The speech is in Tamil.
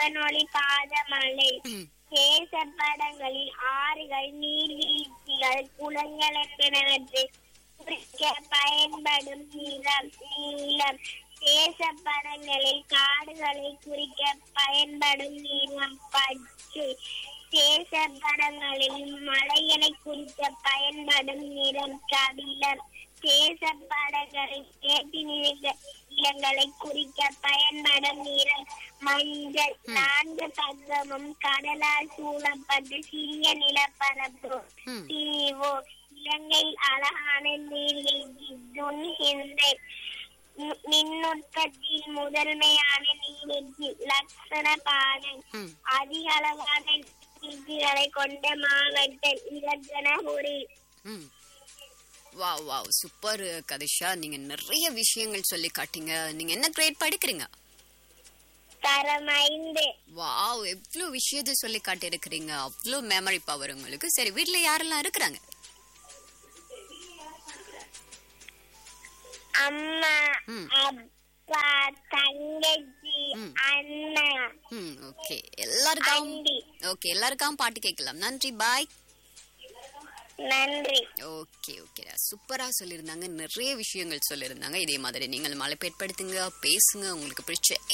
வானொலி பாதமலை ம். தேசப்படங்களில் ஆறுகள் நீர்வீழ்ச்சிகள் குளங்கள் என்பனவற்றை குறிக்க பயன்படும் நிறம் நீளம் தேசப்படங்களில் காடுகளை குறிக்க பயன்படும் நிறம் பச்சை தேசப்படங்களில் மலைகளை குறிக்க பயன்படும் நிறம் கபிலம் தேசப்படங்களில் ஏற்றி நிலங்களை குறிக்க பயன்படும் நிறம் மஞ்சள் நான்கு பக்கமும் கடலால் சூழப்பட்ட சிறிய நிலப்பரப்பு ம். தீவு இலங்கை அழகான நீர்வீழ்ச்சி துன்ஹிந்தை மி- மின்னுற்பத்தியில் முதன்மையான நீர்வீழ்ச்சி லக்ஷண பாதை ம். அதிக அளவான நீர்வீழ்ச்சிகளை கொண்ட மாவட்டம் இலக்கணபுரி ம் வாவ் வாவ் சூப்பர் கதிஷா நீங்க நிறைய விஷயங்கள் சொல்லி காட்டீங்க நீங்க என்ன கிரேட் படிக்கிறீங்க தரம் ஐந்து வாவ் எவ்வளவு விஷயத்த சொல்லி காட்டியிருக்கிறீங்க அவ்வளோ மெமரி பவர் உங்களுக்கு சரி வீட்ல யாரெல்லாம் இருக்கிறாங்க அம்மா ம். அப்பா தங்கச்சி ம். அண்ணா ம் ஓகே எல்லாருக்கும் ஆண்டி ஓகே எல்லாருக்கும் பாட்டு கேட்கலாம் நன்றி பாய் நன்றி ஓகே ஓகே சூப்பரா சொல்லியிருந்தாங்க நிறைய விஷயங்கள் சொல்லியிருந்தாங்க இதே மாதிரி நீங்கள் மழைப்பேற்படுத்துங்க பேசுங்க உங்களுக்கு பிடிச்ச